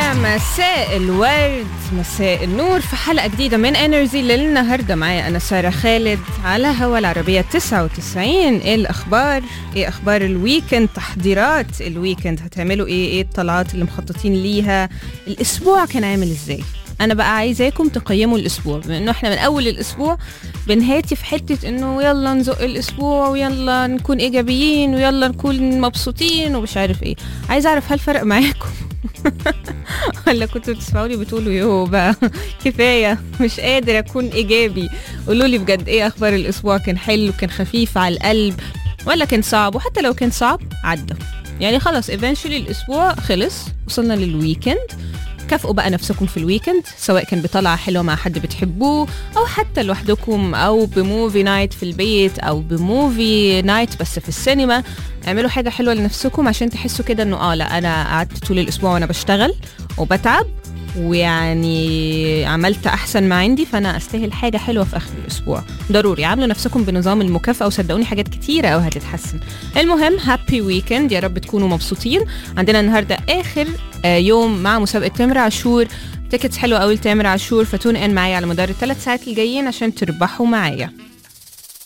يا مساء الورد مساء النور في حلقة جديدة من انرجي للنهاردة معايا أنا سارة خالد على هوا العربية 99 ايه الأخبار؟ ايه أخبار الويكند تحضيرات الويكند هتعملوا ايه؟ ايه الطلعات اللي مخططين ليها؟ الأسبوع كان عامل ازاي؟ أنا بقى عايزاكم تقيموا الأسبوع بما إنه احنا من أول الأسبوع بنهاتي في حتة إنه يلا نزق الأسبوع ويلا نكون إيجابيين ويلا نكون مبسوطين ومش عارف ايه عايز أعرف هل فرق معاكم؟ ولا كنتوا بتسمعوني بتقولوا يو بقى كفايه مش قادر اكون ايجابي قولوا لي بجد ايه اخبار الاسبوع كان حلو كان خفيف على القلب ولا كان صعب وحتى لو كان صعب عدى يعني خلاص ايفينشولي الاسبوع خلص وصلنا للويكند كافئوا بقى نفسكم في الويكند سواء كان بطلعة حلوة مع حد بتحبوه أو حتى لوحدكم أو بموفي نايت في البيت أو بموفي نايت بس في السينما اعملوا حاجة حلوة لنفسكم عشان تحسوا كده إنه آه لا أنا قعدت طول الأسبوع وأنا بشتغل وبتعب ويعني عملت احسن ما عندي فانا استاهل حاجه حلوه في اخر الاسبوع ضروري عاملوا نفسكم بنظام المكافاه وصدقوني حاجات كتيره قوي هتتحسن المهم هابي ويكند يا رب تكونوا مبسوطين عندنا النهارده اخر آه، يوم مع مسابقه تامر عاشور تيكتس حلوه قوي لتامر عاشور فتون ان معايا على مدار الثلاث ساعات الجايين عشان تربحوا معايا